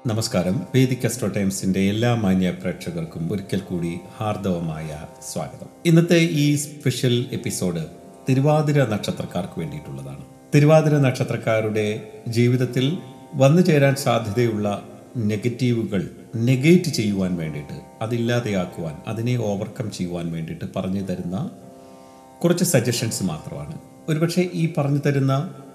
നമസ്കാരം Vedic astro ടൈംസിന്റെ എല്ലാ മാന്യ പ്രേക്ഷകർക്കും ഒരിക്കൽ കൂടി ഹാർദവമായ സ്വാഗതം ഇന്നത്തെ ഈ സ്പെഷ്യൽ എപ്പിസോഡ് തിരുവാതിര നക്ഷത്രക്കാർക്ക് വേണ്ടിയിട്ടുള്ളതാണ് തിരുവാതിര നക്ഷത്രക്കാരുടെ ജീവിതത്തിൽ വന്നു ചേരാൻ സാധ്യതയുള്ള നെഗറ്റീവുകൾ നെഗേറ്റ് ചെയ്യുവാൻ വേണ്ടിയിട്ട് അതില്ലാതെയാക്കുവാൻ അതിനെ ഓവർകം ചെയ്യുവാൻ വേണ്ടിയിട്ട് പറഞ്ഞു തരുന്ന കുറച്ച് സജഷൻസ് മാത്രമാണ് ഒരുപക്ഷെ ഈ പറഞ്ഞു തരുന്ന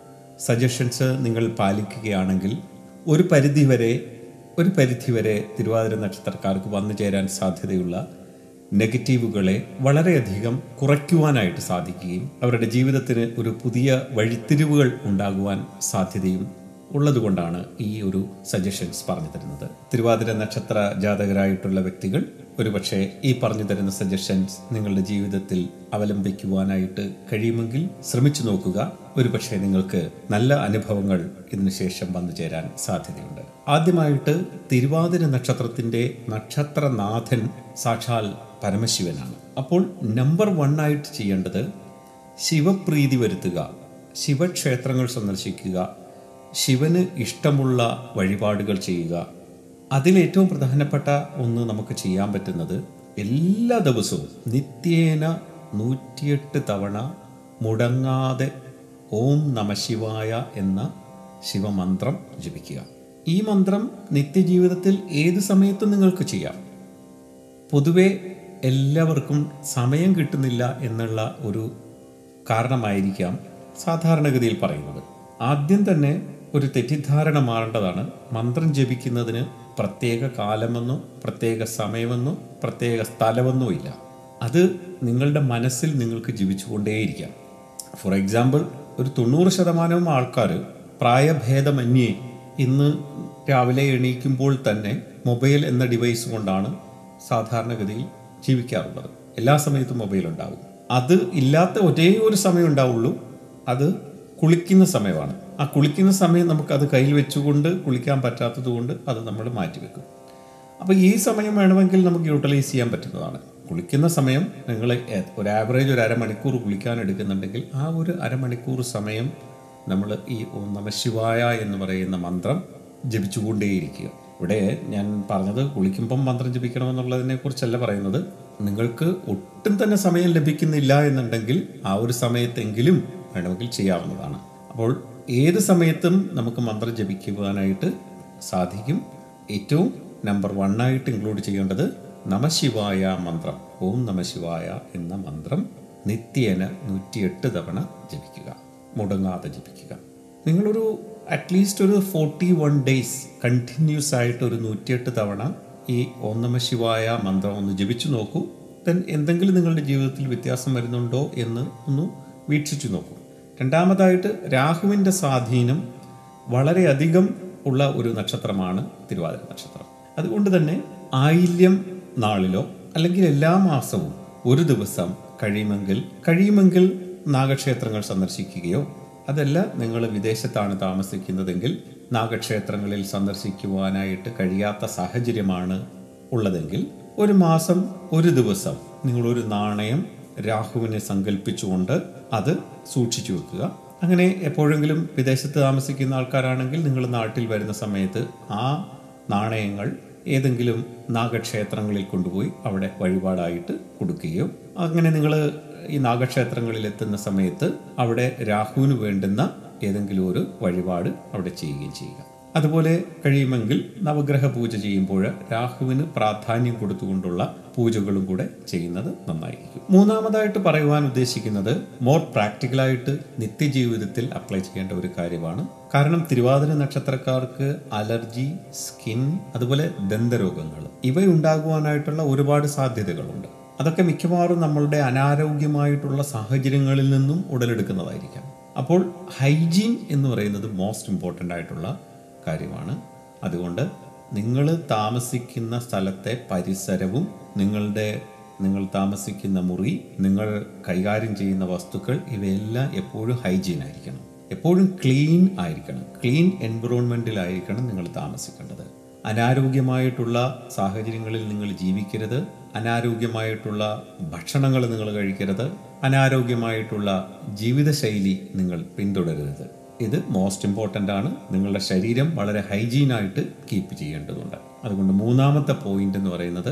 സജഷൻസ് നിങ്ങൾ പാലിക്കുകയാണെങ്കിൽ ഒരു പരിധിവരെ ഒരു പരിധിവരെ തിരുവാതിര നക്ഷത്രക്കാർക്ക് വന്നു ചേരാൻ സാധ്യതയുള്ള നെഗറ്റീവുകളെ വളരെയധികം കുറയ്ക്കുവാനായിട്ട് സാധിക്കുകയും അവരുടെ ജീവിതത്തിന് ഒരു പുതിയ വഴിത്തിരിവുകൾ ഉണ്ടാകുവാൻ സാധ്യതയും ഉള്ളതുകൊണ്ടാണ് ഈ ഒരു സജഷൻസ് പറഞ്ഞു തരുന്നത് തിരുവാതിര നക്ഷത്ര ജാതകരായിട്ടുള്ള വ്യക്തികൾ ഒരുപക്ഷെ ഈ പറഞ്ഞു തരുന്ന സജഷൻസ് നിങ്ങളുടെ ജീവിതത്തിൽ അവലംബിക്കുവാനായിട്ട് കഴിയുമെങ്കിൽ ശ്രമിച്ചു നോക്കുക ഒരുപക്ഷെ നിങ്ങൾക്ക് നല്ല അനുഭവങ്ങൾ ഇതിനു ശേഷം വന്നു ചേരാൻ സാധ്യതയുണ്ട് ആദ്യമായിട്ട് തിരുവാതിര നക്ഷത്രത്തിന്റെ നക്ഷത്രനാഥൻ സാക്ഷാൽ പരമശിവനാണ് അപ്പോൾ നമ്പർ വൺ ആയിട്ട് ചെയ്യേണ്ടത് ശിവപ്രീതി വരുത്തുക ശിവക്ഷേത്രങ്ങൾ സന്ദർശിക്കുക ശിവന് ഇഷ്ടമുള്ള വഴിപാടുകൾ ചെയ്യുക അതിലേറ്റവും പ്രധാനപ്പെട്ട ഒന്ന് നമുക്ക് ചെയ്യാൻ പറ്റുന്നത് എല്ലാ ദിവസവും നിത്യേന നൂറ്റിയെട്ട് തവണ മുടങ്ങാതെ ഓം നമശിവായ എന്ന ശിവമന്ത്രം ജപിക്കുക ഈ മന്ത്രം നിത്യജീവിതത്തിൽ ഏത് സമയത്തും നിങ്ങൾക്ക് ചെയ്യാം പൊതുവെ എല്ലാവർക്കും സമയം കിട്ടുന്നില്ല എന്നുള്ള ഒരു കാരണമായിരിക്കാം സാധാരണഗതിയിൽ പറയുന്നത് ആദ്യം തന്നെ ഒരു തെറ്റിദ്ധാരണ മാറേണ്ടതാണ് മന്ത്രം ജപിക്കുന്നതിന് പ്രത്യേക കാലമെന്നോ പ്രത്യേക സമയമെന്നോ പ്രത്യേക സ്ഥലമെന്നോ ഇല്ല അത് നിങ്ങളുടെ മനസ്സിൽ നിങ്ങൾക്ക് ജപിച്ചുകൊണ്ടേയിരിക്കാം ഫോർ എക്സാമ്പിൾ ഒരു തൊണ്ണൂറ് ശതമാനവും ആൾക്കാർ പ്രായഭേദമന്യേ ഇന്ന് രാവിലെ എണീക്കുമ്പോൾ തന്നെ മൊബൈൽ എന്ന ഡിവൈസ് കൊണ്ടാണ് സാധാരണഗതിയിൽ ജീവിക്കാറുള്ളത് എല്ലാ സമയത്തും മൊബൈൽ ഉണ്ടാവും അത് ഇല്ലാത്ത ഒരേ ഒരു സമയം ഉണ്ടാവുള്ളൂ അത് കുളിക്കുന്ന സമയമാണ് ആ കുളിക്കുന്ന സമയം നമുക്ക് അത് കയ്യിൽ വെച്ചുകൊണ്ട് കുളിക്കാൻ പറ്റാത്തത് കൊണ്ട് അത് നമ്മൾ മാറ്റിവെക്കും അപ്പോൾ ഈ സമയം വേണമെങ്കിൽ നമുക്ക് യൂട്ടിലൈസ് ചെയ്യാൻ പറ്റുന്നതാണ് കുളിക്കുന്ന സമയം നിങ്ങൾ ഒരു ആവറേജ് ഒരു അരമണിക്കൂർ കുളിക്കാൻ എടുക്കുന്നുണ്ടെങ്കിൽ ആ ഒരു അരമണിക്കൂർ സമയം നമ്മൾ ഈ ഓം നമ ശിവായ എന്ന് പറയുന്ന മന്ത്രം ജപിച്ചുകൊണ്ടേയിരിക്കുക ഇവിടെ ഞാൻ പറഞ്ഞത് കുളിക്കുമ്പം മന്ത്രം ജപിക്കണമെന്നുള്ളതിനെ കുറിച്ചല്ല പറയുന്നത് നിങ്ങൾക്ക് ഒട്ടും തന്നെ സമയം ലഭിക്കുന്നില്ല എന്നുണ്ടെങ്കിൽ ആ ഒരു സമയത്തെങ്കിലും വേണമെങ്കിൽ ചെയ്യാവുന്നതാണ് അപ്പോൾ ഏത് സമയത്തും നമുക്ക് മന്ത്രം ജപിക്കുവാനായിട്ട് സാധിക്കും ഏറ്റവും നമ്പർ വൺ ആയിട്ട് ഇൻക്ലൂഡ് ചെയ്യേണ്ടത് നമശിവായ മന്ത്രം ഓം നമശിവായ എന്ന മന്ത്രം നിത്യേന നൂറ്റിയെട്ട് തവണ ജപിക്കുക മുടങ്ങാതെ ജപിക്കുക നിങ്ങളൊരു അറ്റ്ലീസ്റ്റ് ഒരു ഫോർട്ടി വൺ ഡേയ്സ് കണ്ടിന്യൂസ് ആയിട്ട് ഒരു നൂറ്റിയെട്ട് തവണ ഈ ഓം നമശിവായ മന്ത്രം ഒന്ന് ജപിച്ചു നോക്കൂ ദെൻ എന്തെങ്കിലും നിങ്ങളുടെ ജീവിതത്തിൽ വ്യത്യാസം വരുന്നുണ്ടോ എന്ന് ഒന്ന് വീക്ഷിച്ചു നോക്കൂ രണ്ടാമതായിട്ട് രാഹുവിൻ്റെ സ്വാധീനം വളരെയധികം ഉള്ള ഒരു നക്ഷത്രമാണ് തിരുവാതിര നക്ഷത്രം അതുകൊണ്ട് തന്നെ ആയില്യം നാളിലോ അല്ലെങ്കിൽ എല്ലാ മാസവും ഒരു ദിവസം കഴിയുമെങ്കിൽ കഴിയുമെങ്കിൽ നാഗക്ഷേത്രങ്ങൾ സന്ദർശിക്കുകയോ അതല്ല നിങ്ങൾ വിദേശത്താണ് താമസിക്കുന്നതെങ്കിൽ നാഗക്ഷേത്രങ്ങളിൽ സന്ദർശിക്കുവാനായിട്ട് കഴിയാത്ത സാഹചര്യമാണ് ഉള്ളതെങ്കിൽ ഒരു മാസം ഒരു ദിവസം നിങ്ങളൊരു നാണയം രാഹുവിനെ സങ്കല്പിച്ചുകൊണ്ട് അത് സൂക്ഷിച്ചു വെക്കുക അങ്ങനെ എപ്പോഴെങ്കിലും വിദേശത്ത് താമസിക്കുന്ന ആൾക്കാരാണെങ്കിൽ നിങ്ങൾ നാട്ടിൽ വരുന്ന സമയത്ത് ആ നാണയങ്ങൾ ഏതെങ്കിലും നാഗക്ഷേത്രങ്ങളിൽ കൊണ്ടുപോയി അവിടെ വഴിപാടായിട്ട് കൊടുക്കുകയോ അങ്ങനെ നിങ്ങൾ ഈ നാഗക്ഷേത്രങ്ങളിൽ എത്തുന്ന സമയത്ത് അവിടെ രാഹുവിന് വേണ്ടുന്ന ഏതെങ്കിലും ഒരു വഴിപാട് അവിടെ ചെയ്യുകയും ചെയ്യുക അതുപോലെ കഴിയുമെങ്കിൽ നവഗ്രഹ പൂജ ചെയ്യുമ്പോൾ രാഹുവിന് പ്രാധാന്യം കൊടുത്തുകൊണ്ടുള്ള പൂജകളും കൂടെ ചെയ്യുന്നത് നന്നായിരിക്കും മൂന്നാമതായിട്ട് പറയുവാൻ ഉദ്ദേശിക്കുന്നത് മോർ പ്രാക്ടിക്കലായിട്ട് നിത്യജീവിതത്തിൽ അപ്ലൈ ചെയ്യേണ്ട ഒരു കാര്യമാണ് കാരണം തിരുവാതിര നക്ഷത്രക്കാർക്ക് അലർജി സ്കിൻ അതുപോലെ ദന്തരോഗങ്ങൾ ഇവയുണ്ടാകുവാനായിട്ടുള്ള ഒരുപാട് സാധ്യതകളുണ്ട് അതൊക്കെ മിക്കവാറും നമ്മളുടെ അനാരോഗ്യമായിട്ടുള്ള സാഹചര്യങ്ങളിൽ നിന്നും ഉടലെടുക്കുന്നതായിരിക്കാം അപ്പോൾ ഹൈജീൻ എന്ന് പറയുന്നത് മോസ്റ്റ് ഇമ്പോർട്ടൻ്റ് ആയിട്ടുള്ള കാര്യമാണ് അതുകൊണ്ട് നിങ്ങൾ താമസിക്കുന്ന സ്ഥലത്തെ പരിസരവും നിങ്ങളുടെ നിങ്ങൾ താമസിക്കുന്ന മുറി നിങ്ങൾ കൈകാര്യം ചെയ്യുന്ന വസ്തുക്കൾ ഇവയെല്ലാം എപ്പോഴും ഹൈജീൻ ആയിരിക്കണം എപ്പോഴും ക്ലീൻ ആയിരിക്കണം ക്ലീൻ എൻവിറോൺമെൻറ്റിലായിരിക്കണം നിങ്ങൾ താമസിക്കേണ്ടത് അനാരോഗ്യമായിട്ടുള്ള സാഹചര്യങ്ങളിൽ നിങ്ങൾ ജീവിക്കരുത് അനാരോഗ്യമായിട്ടുള്ള ഭക്ഷണങ്ങൾ നിങ്ങൾ കഴിക്കരുത് അനാരോഗ്യമായിട്ടുള്ള ജീവിതശൈലി നിങ്ങൾ പിന്തുടരരുത് ഇത് മോസ്റ്റ് ഇമ്പോർട്ടൻ്റ് ആണ് നിങ്ങളുടെ ശരീരം വളരെ ഹൈജീനായിട്ട് കീപ്പ് ചെയ്യേണ്ടതുണ്ട് അതുകൊണ്ട് മൂന്നാമത്തെ പോയിന്റ് എന്ന് പറയുന്നത്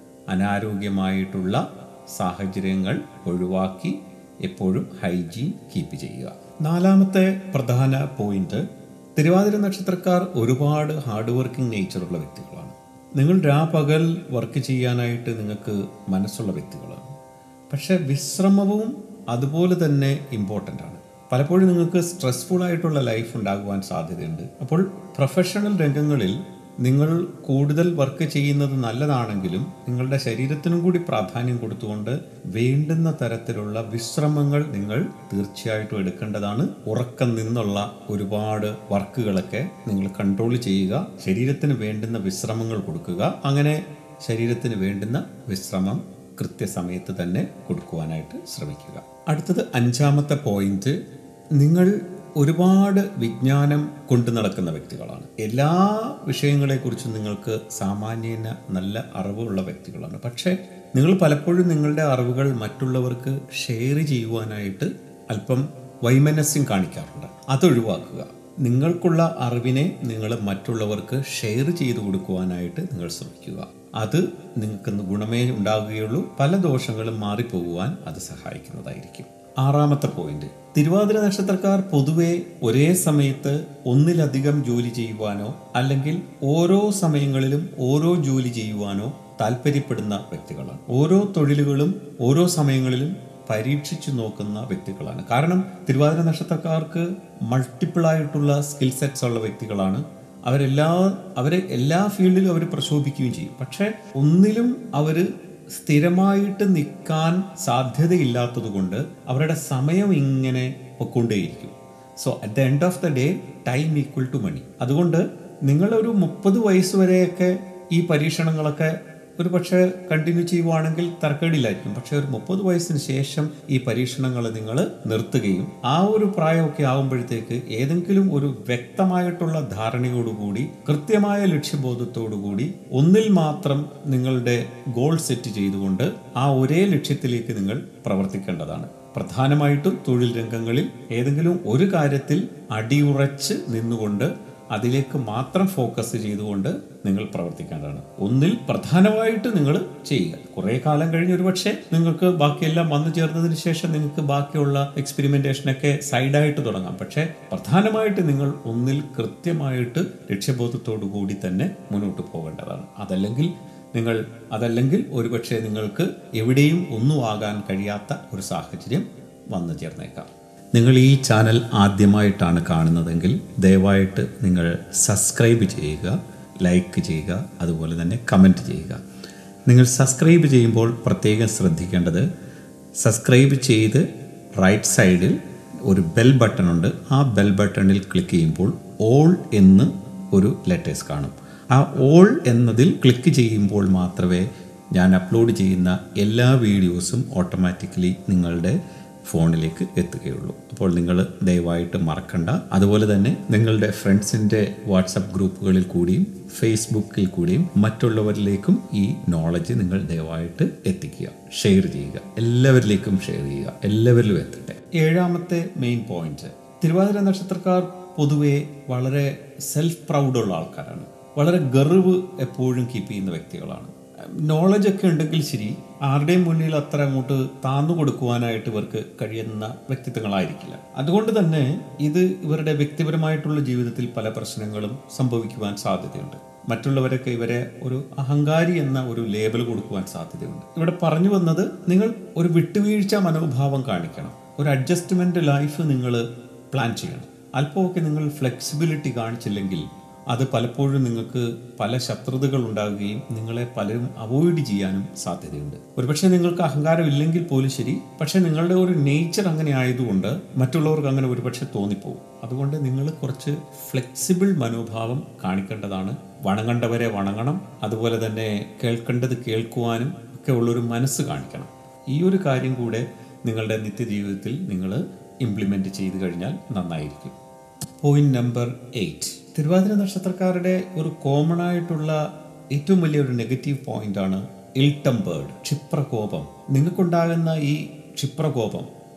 അനാരോഗ്യമായിട്ടുള്ള സാഹചര്യങ്ങൾ ഒഴിവാക്കി എപ്പോഴും ഹൈജീൻ കീപ്പ് ചെയ്യുക നാലാമത്തെ പ്രധാന പോയിന്റ് തിരുവാതിര നക്ഷത്രക്കാർ ഒരുപാട് ഹാർഡ് വർക്കിംഗ് നേച്ചറുള്ള വ്യക്തികളാണ് നിങ്ങൾ രാപകൽ വർക്ക് ചെയ്യാനായിട്ട് നിങ്ങൾക്ക് മനസ്സുള്ള വ്യക്തികളാണ് പക്ഷെ വിശ്രമവും അതുപോലെ തന്നെ ഇമ്പോർട്ടൻ്റ് ആണ് പലപ്പോഴും നിങ്ങൾക്ക് സ്ട്രെസ്ഫുൾ ആയിട്ടുള്ള ലൈഫ് ഉണ്ടാകുവാൻ സാധ്യതയുണ്ട് അപ്പോൾ പ്രൊഫഷണൽ രംഗങ്ങളിൽ നിങ്ങൾ കൂടുതൽ വർക്ക് ചെയ്യുന്നത് നല്ലതാണെങ്കിലും നിങ്ങളുടെ ശരീരത്തിനും കൂടി പ്രാധാന്യം കൊടുത്തുകൊണ്ട് വേണ്ടുന്ന തരത്തിലുള്ള വിശ്രമങ്ങൾ നിങ്ങൾ തീർച്ചയായിട്ടും എടുക്കേണ്ടതാണ് ഉറക്കം നിന്നുള്ള ഒരുപാട് വർക്കുകളൊക്കെ നിങ്ങൾ കൺട്രോൾ ചെയ്യുക ശരീരത്തിന് വേണ്ടുന്ന വിശ്രമങ്ങൾ കൊടുക്കുക അങ്ങനെ ശരീരത്തിന് വേണ്ടുന്ന വിശ്രമം കൃത്യസമയത്ത് തന്നെ കൊടുക്കുവാനായിട്ട് ശ്രമിക്കുക അടുത്തത് അഞ്ചാമത്തെ പോയിന്റ് നിങ്ങൾ ഒരുപാട് വിജ്ഞാനം കൊണ്ടു നടക്കുന്ന വ്യക്തികളാണ് എല്ലാ വിഷയങ്ങളെക്കുറിച്ചും നിങ്ങൾക്ക് സാമാന്യേന നല്ല അറിവുള്ള വ്യക്തികളാണ് പക്ഷേ നിങ്ങൾ പലപ്പോഴും നിങ്ങളുടെ അറിവുകൾ മറ്റുള്ളവർക്ക് ഷെയർ ചെയ്യുവാനായിട്ട് അല്പം വൈമനസ്യം കാണിക്കാറുണ്ട് അതൊഴിവാക്കുക നിങ്ങൾക്കുള്ള അറിവിനെ നിങ്ങൾ മറ്റുള്ളവർക്ക് ഷെയർ ചെയ്തു കൊടുക്കുവാനായിട്ട് നിങ്ങൾ ശ്രമിക്കുക അത് നിങ്ങൾക്ക് ഗുണമേ ഉണ്ടാകുകയുള്ളൂ പല ദോഷങ്ങളും മാറിപ്പോകുവാൻ അത് സഹായിക്കുന്നതായിരിക്കും ആറാമത്തെ പോയിന്റ് തിരുവാതിര നക്ഷത്രക്കാർ പൊതുവെ ഒരേ സമയത്ത് ഒന്നിലധികം ജോലി ചെയ്യുവാനോ അല്ലെങ്കിൽ ഓരോ സമയങ്ങളിലും ഓരോ ജോലി ചെയ്യുവാനോ താല്പര്യപ്പെടുന്ന വ്യക്തികളാണ് ഓരോ തൊഴിലുകളും ഓരോ സമയങ്ങളിലും പരീക്ഷിച്ചു നോക്കുന്ന വ്യക്തികളാണ് കാരണം തിരുവാതിര നക്ഷത്രക്കാർക്ക് മൾട്ടിപ്പിൾ ആയിട്ടുള്ള സ്കിൽ സെറ്റ്സ് ഉള്ള വ്യക്തികളാണ് അവരെല്ലാ അവരെ എല്ലാ ഫീൽഡിലും അവർ പ്രശോഭിക്കുകയും ചെയ്യും പക്ഷെ ഒന്നിലും അവർ സ്ഥിരമായിട്ട് നിൽക്കാൻ സാധ്യതയില്ലാത്തത് കൊണ്ട് അവരുടെ സമയം ഇങ്ങനെ പൊക്കൊണ്ടേയിരിക്കും so at the end of the day time equal to money അതുകൊണ്ട് നിങ്ങളൊരു മുപ്പത് വയസ്സ് വരെയൊക്കെ ഈ പരീക്ഷണങ്ങളൊക്കെ ഒരു പക്ഷേ കണ്ടിന്യൂ ചെയ്യുവാണെങ്കിൽ തരക്കേടില്ലായിരിക്കും പക്ഷെ ഒരു മുപ്പത് വയസ്സിന് ശേഷം ഈ പരീക്ഷണങ്ങൾ നിങ്ങൾ നിർത്തുകയും ആ ഒരു പ്രായമൊക്കെ ആകുമ്പോഴത്തേക്ക് ഏതെങ്കിലും ഒരു വ്യക്തമായിട്ടുള്ള ധാരണയോടുകൂടി കൃത്യമായ ലക്ഷ്യബോധത്തോടുകൂടി ഒന്നിൽ മാത്രം നിങ്ങളുടെ ഗോൾ സെറ്റ് ചെയ്തുകൊണ്ട് ആ ഒരേ ലക്ഷ്യത്തിലേക്ക് നിങ്ങൾ പ്രവർത്തിക്കേണ്ടതാണ് പ്രധാനമായിട്ടും തൊഴിൽ രംഗങ്ങളിൽ ഏതെങ്കിലും ഒരു കാര്യത്തിൽ അടിയുറച്ച് നിന്നുകൊണ്ട് അതിലേക്ക് മാത്രം ഫോക്കസ് ചെയ്തുകൊണ്ട് നിങ്ങൾ പ്രവർത്തിക്കേണ്ടതാണ് ഒന്നിൽ പ്രധാനമായിട്ട് നിങ്ങൾ ചെയ്യുക കുറേ കാലം കഴിഞ്ഞ് ഒരുപക്ഷെ നിങ്ങൾക്ക് ബാക്കിയെല്ലാം വന്നു ചേർന്നതിന് ശേഷം നിങ്ങൾക്ക് ബാക്കിയുള്ള എക്സ്പെരിമെന്റേഷനൊക്കെ സൈഡായിട്ട് തുടങ്ങാം പക്ഷേ പ്രധാനമായിട്ട് നിങ്ങൾ ഒന്നിൽ കൃത്യമായിട്ട് ലക്ഷ്യബോധത്തോടു കൂടി തന്നെ മുന്നോട്ട് പോകേണ്ടതാണ് അതല്ലെങ്കിൽ നിങ്ങൾ അതല്ലെങ്കിൽ ഒരുപക്ഷെ നിങ്ങൾക്ക് എവിടെയും ഒന്നും ആകാൻ കഴിയാത്ത ഒരു സാഹചര്യം വന്നു ചേർന്നേക്കാം നിങ്ങൾ ഈ ചാനൽ ആദ്യമായിട്ടാണ് കാണുന്നതെങ്കിൽ ദയവായിട്ട് നിങ്ങൾ സബ്സ്ക്രൈബ് ചെയ്യുക ലൈക്ക് ചെയ്യുക അതുപോലെ തന്നെ കമൻറ്റ് ചെയ്യുക നിങ്ങൾ സബ്സ്ക്രൈബ് ചെയ്യുമ്പോൾ പ്രത്യേകം ശ്രദ്ധിക്കേണ്ടത് സബ്സ്ക്രൈബ് ചെയ്ത് റൈറ്റ് സൈഡിൽ ഒരു ബെൽ ബട്ടൺ ഉണ്ട് ആ ബെൽ ബട്ടണിൽ ക്ലിക്ക് ചെയ്യുമ്പോൾ ഓൾ എന്ന് ഒരു ലെറ്റേഴ്സ് കാണും ആ ഓൾ എന്നതിൽ ക്ലിക്ക് ചെയ്യുമ്പോൾ മാത്രമേ ഞാൻ അപ്ലോഡ് ചെയ്യുന്ന എല്ലാ വീഡിയോസും ഓട്ടോമാറ്റിക്കലി നിങ്ങളുടെ ഫോണിലേക്ക് എത്തുകയുള്ളൂ അപ്പോൾ നിങ്ങൾ ദയവായിട്ട് മറക്കണ്ട അതുപോലെ തന്നെ നിങ്ങളുടെ ഫ്രണ്ട്സിൻ്റെ വാട്സപ്പ് ഗ്രൂപ്പുകളിൽ കൂടിയും ഫേസ്ബുക്കിൽ കൂടിയും മറ്റുള്ളവരിലേക്കും ഈ നോളജ് നിങ്ങൾ ദയവായിട്ട് എത്തിക്കുക ഷെയർ ചെയ്യുക എല്ലാവരിലേക്കും ഷെയർ ചെയ്യുക എല്ലാവരിലും എത്തട്ടെ ഏഴാമത്തെ മെയിൻ പോയിന്റ് തിരുവാതിര നക്ഷത്രക്കാർ പൊതുവെ വളരെ സെൽഫ് പ്രൗഡുള്ള ആൾക്കാരാണ് വളരെ ഗർവ് എപ്പോഴും കീപ്പ് ചെയ്യുന്ന വ്യക്തികളാണ് നോളജ് ഒക്കെ ഉണ്ടെങ്കിൽ ശരി ആരുടെയും മുന്നിൽ അത്ര അങ്ങോട്ട് താന്നു കൊടുക്കുവാനായിട്ട് ഇവർക്ക് കഴിയുന്ന വ്യക്തിത്വങ്ങളായിരിക്കില്ല അതുകൊണ്ട് തന്നെ ഇത് ഇവരുടെ വ്യക്തിപരമായിട്ടുള്ള ജീവിതത്തിൽ പല പ്രശ്നങ്ങളും സംഭവിക്കുവാൻ സാധ്യതയുണ്ട് മറ്റുള്ളവരൊക്കെ ഇവരെ ഒരു അഹങ്കാരി എന്ന ഒരു ലേബൽ കൊടുക്കുവാൻ സാധ്യതയുണ്ട് ഇവിടെ പറഞ്ഞു വന്നത് നിങ്ങൾ ഒരു വിട്ടുവീഴ്ച മനോഭാവം കാണിക്കണം ഒരു അഡ്ജസ്റ്റ്മെന്റ് ലൈഫ് നിങ്ങൾ പ്ലാൻ ചെയ്യണം അല്പമൊക്കെ നിങ്ങൾ ഫ്ലെക്സിബിലിറ്റി കാണിച്ചില്ലെങ്കിൽ അത് പലപ്പോഴും നിങ്ങൾക്ക് പല ശത്രുതകൾ ഉണ്ടാകുകയും നിങ്ങളെ പലരും അവോയ്ഡ് ചെയ്യാനും സാധ്യതയുണ്ട് ഒരുപക്ഷെ നിങ്ങൾക്ക് അഹങ്കാരം ഇല്ലെങ്കിൽ പോലും ശരി പക്ഷെ നിങ്ങളുടെ ഒരു നേച്ചർ അങ്ങനെ ആയതുകൊണ്ട് മറ്റുള്ളവർക്ക് അങ്ങനെ ഒരുപക്ഷെ തോന്നിപ്പോകും അതുകൊണ്ട് നിങ്ങൾ കുറച്ച് ഫ്ലെക്സിബിൾ മനോഭാവം കാണിക്കേണ്ടതാണ് വണങ്ങേണ്ടവരെ വണങ്ങണം അതുപോലെ തന്നെ കേൾക്കേണ്ടത് കേൾക്കുവാനും ഒക്കെ ഉള്ളൊരു മനസ്സ് കാണിക്കണം ഈ ഒരു കാര്യം കൂടെ നിങ്ങളുടെ നിത്യജീവിതത്തിൽ നിങ്ങൾ ഇംപ്ലിമെന്റ് ചെയ്തു കഴിഞ്ഞാൽ നന്നായിരിക്കും പോയിന്റ് നമ്പർ എയ്റ്റ് തിരുവാതിര നക്ഷത്രക്കാരുടെ ഒരു കോമൺ ആയിട്ടുള്ള ഏറ്റവും വലിയൊരു നെഗറ്റീവ് പോയിന്റ് ആണ് ഇൽ ടെമ്പേർഡ് ക്ഷിപ്രകോപം നിങ്ങൾക്കുണ്ടാകുന്ന ഈ ക്ഷിപ്രകോപം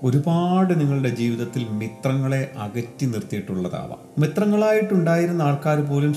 ഒരുപാട് നിങ്ങളുടെ ജീവിതത്തിൽ മിത്രങ്ങളെ അകറ്റി നിർത്തിയിട്ടുള്ളതാവാം മിത്രങ്ങളായിട്ടുണ്ടായിരുന്ന ആൾക്കാർ പോലും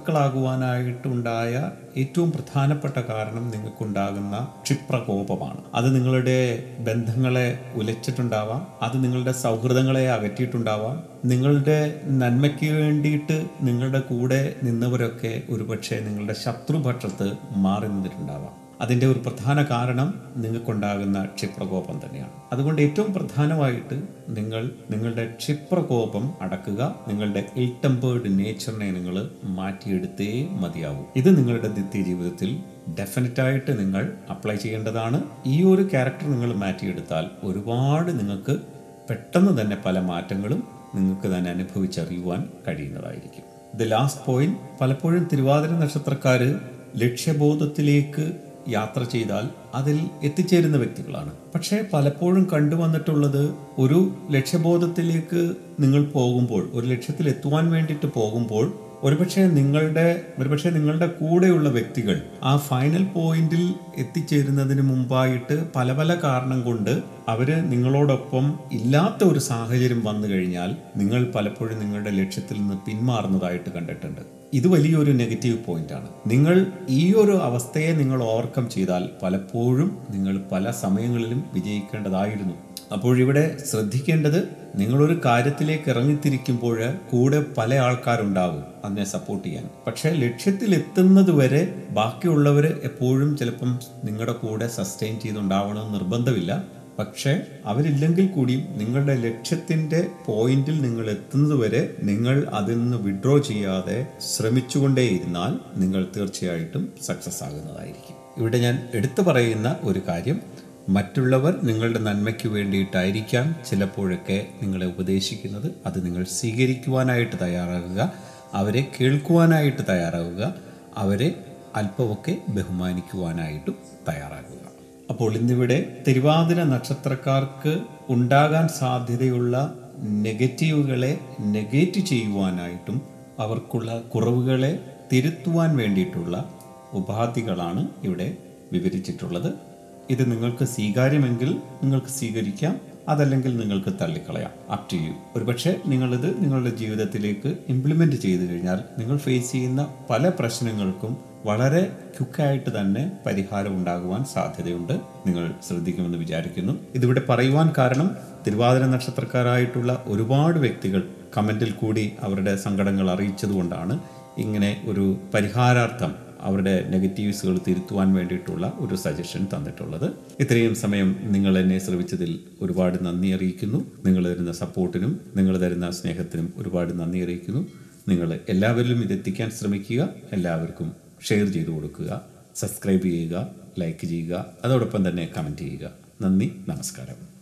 ശത്രുക്കളാകുവാനായിട്ടുണ്ടായ ഏറ്റവും പ്രധാനപ്പെട്ട കാരണം നിങ്ങൾക്കുണ്ടാകുന്ന ക്ഷിപ്രകോപമാണ് അത് നിങ്ങളുടെ ബന്ധങ്ങളെ ഉലച്ചിട്ടുണ്ടാവാം അത് നിങ്ങളുടെ സൗഹൃദങ്ങളെ അകറ്റിയിട്ടുണ്ടാവാം നിങ്ങളുടെ നന്മയ്ക്ക് വേണ്ടിയിട്ട് നിങ്ങളുടെ കൂടെ നിന്നവരൊക്കെ ഒരുപക്ഷെ നിങ്ങളുടെ ശത്രുപക്ഷത്ത് മാറി നിന്നിട്ടുണ്ടാവാം അതിൻ്റെ ഒരു പ്രധാന കാരണം നിങ്ങൾക്കുണ്ടാകുന്ന ക്ഷിപ്രകോപം തന്നെയാണ് അതുകൊണ്ട് ഏറ്റവും പ്രധാനമായിട്ട് നിങ്ങൾ നിങ്ങളുടെ ക്ഷിപ്രകോപം അടക്കുക നിങ്ങളുടെ ഇൽ ടെമ്പേർഡ് നേച്ചറിനെ നിങ്ങൾ മാറ്റിയെടുത്തേ മതിയാവൂ ഇത് നിങ്ങളുടെ നിത്യ ജീവിതത്തിൽ ഡെഫിനറ്റായിട്ട് നിങ്ങൾ അപ്ലൈ ചെയ്യേണ്ടതാണ് ഈ ഒരു ക്യാരക്ടർ നിങ്ങൾ മാറ്റിയെടുത്താൽ ഒരുപാട് നിങ്ങൾക്ക് പെട്ടെന്ന് തന്നെ പല മാറ്റങ്ങളും നിങ്ങൾക്ക് തന്നെ അനുഭവിച്ചറിയുവാൻ കഴിയുന്നതായിരിക്കും ദ ലാസ്റ്റ് പോയിന്റ് പലപ്പോഴും തിരുവാതിര നക്ഷത്രക്കാർ ലക്ഷ്യബോധത്തിലേക്ക് യാത്ര ചെയ്താൽ അതിൽ എത്തിച്ചേരുന്ന വ്യക്തികളാണ് പക്ഷേ പലപ്പോഴും കണ്ടുവന്നിട്ടുള്ളത് ഒരു ലക്ഷ്യബോധത്തിലേക്ക് നിങ്ങൾ പോകുമ്പോൾ ഒരു ലക്ഷ്യത്തിൽ എത്തുവാൻ വേണ്ടിയിട്ട് പോകുമ്പോൾ ഒരുപക്ഷെ നിങ്ങളുടെ ഒരുപക്ഷെ നിങ്ങളുടെ കൂടെയുള്ള വ്യക്തികൾ ആ ഫൈനൽ പോയിന്റിൽ എത്തിച്ചേരുന്നതിന് മുമ്പായിട്ട് പല പല കാരണം കൊണ്ട് അവര് നിങ്ങളോടൊപ്പം ഇല്ലാത്ത ഒരു സാഹചര്യം വന്നു കഴിഞ്ഞാൽ നിങ്ങൾ പലപ്പോഴും നിങ്ങളുടെ ലക്ഷ്യത്തിൽ നിന്ന് പിന്മാറുന്നതായിട്ട് കണ്ടിട്ടുണ്ട് ഇത് വലിയൊരു നെഗറ്റീവ് പോയിന്റ് ആണ് നിങ്ങൾ ഈ ഒരു അവസ്ഥയെ നിങ്ങൾ ഓവർകം ചെയ്താൽ പലപ്പോഴും നിങ്ങൾ പല സമയങ്ങളിലും വിജയിക്കേണ്ടതായിരുന്നു അപ്പോൾ ഇവിടെ ശ്രദ്ധിക്കേണ്ടത് നിങ്ങളൊരു കാര്യത്തിലേക്ക് ഇറങ്ങിത്തിരിക്കുമ്പോൾ കൂടെ പല ആൾക്കാരുണ്ടാവും അതിനെ സപ്പോർട്ട് ചെയ്യാൻ പക്ഷേ ലക്ഷ്യത്തിൽ എത്തുന്നത് വരെ ബാക്കിയുള്ളവർ എപ്പോഴും ചിലപ്പം നിങ്ങളുടെ കൂടെ സസ്റ്റെയിൻ ചെയ്തുണ്ടാവണമെന്ന് നിർബന്ധമില്ല പക്ഷേ അവരില്ലെങ്കിൽ കൂടിയും നിങ്ങളുടെ ലക്ഷ്യത്തിന്റെ പോയിന്റിൽ നിങ്ങൾ എത്തുന്നത് വരെ നിങ്ങൾ അതിൽ നിന്ന് വിഡ്രോ ചെയ്യാതെ ശ്രമിച്ചുകൊണ്ടേയിരുന്നാൽ നിങ്ങൾ തീർച്ചയായിട്ടും സക്സസ് ആകുന്നതായിരിക്കും ഇവിടെ ഞാൻ എടുത്തു പറയുന്ന ഒരു കാര്യം മറ്റുള്ളവർ നിങ്ങളുടെ നന്മയ്ക്ക് വേണ്ടിയിട്ടായിരിക്കാം ചിലപ്പോഴൊക്കെ നിങ്ങളെ ഉപദേശിക്കുന്നത് അത് നിങ്ങൾ സ്വീകരിക്കുവാനായിട്ട് തയ്യാറാകുക അവരെ കേൾക്കുവാനായിട്ട് തയ്യാറാകുക അവരെ അല്പമൊക്കെ ബഹുമാനിക്കുവാനായിട്ടും തയ്യാറാകുക അപ്പോൾ ഇന്നിവിടെ തിരുവാതിര നക്ഷത്രക്കാർക്ക് ഉണ്ടാകാൻ സാധ്യതയുള്ള നെഗറ്റീവുകളെ നെഗേറ്റ് ചെയ്യുവാനായിട്ടും അവർക്കുള്ള കുറവുകളെ തിരുത്തുവാൻ വേണ്ടിയിട്ടുള്ള ഉപാധികളാണ് ഇവിടെ വിവരിച്ചിട്ടുള്ളത് ഇത് നിങ്ങൾക്ക് സ്വീകാര്യമെങ്കിൽ നിങ്ങൾക്ക് സ്വീകരിക്കാം അതല്ലെങ്കിൽ നിങ്ങൾക്ക് തള്ളിക്കളയാം അപ് ടു യു ഒരുപക്ഷെ നിങ്ങളിത് നിങ്ങളുടെ ജീവിതത്തിലേക്ക് ഇംപ്ലിമെന്റ് ചെയ്തു കഴിഞ്ഞാൽ നിങ്ങൾ ഫേസ് ചെയ്യുന്ന പല പ്രശ്നങ്ങൾക്കും വളരെ ക്വിക്കായിട്ട് തന്നെ പരിഹാരം ഉണ്ടാകുവാൻ സാധ്യതയുണ്ട് നിങ്ങൾ ശ്രദ്ധിക്കുമെന്ന് വിചാരിക്കുന്നു ഇതിവിടെ പറയുവാൻ കാരണം തിരുവാതിര നക്ഷത്രക്കാരായിട്ടുള്ള ഒരുപാട് വ്യക്തികൾ കമന്റിൽ കൂടി അവരുടെ സങ്കടങ്ങൾ അറിയിച്ചതുകൊണ്ടാണ് ഇങ്ങനെ ഒരു പരിഹാരാർത്ഥം അവരുടെ നെഗറ്റീവ്സുകൾ തിരുത്തുവാൻ വേണ്ടിയിട്ടുള്ള ഒരു സജഷൻ തന്നിട്ടുള്ളത് ഇത്രയും സമയം നിങ്ങൾ എന്നെ ശ്രമിച്ചതിൽ ഒരുപാട് നന്ദി അറിയിക്കുന്നു നിങ്ങൾ തരുന്ന സപ്പോർട്ടിനും നിങ്ങൾ തരുന്ന സ്നേഹത്തിനും ഒരുപാട് നന്ദി അറിയിക്കുന്നു നിങ്ങൾ എല്ലാവരിലും ഇതെത്തിക്കാൻ ശ്രമിക്കുക എല്ലാവർക്കും ഷെയർ ചെയ്തു കൊടുക്കുക സബ്സ്ക്രൈബ് ചെയ്യുക ലൈക്ക് ചെയ്യുക അതോടൊപ്പം തന്നെ കമൻറ്റ് ചെയ്യുക നന്ദി നമസ്കാരം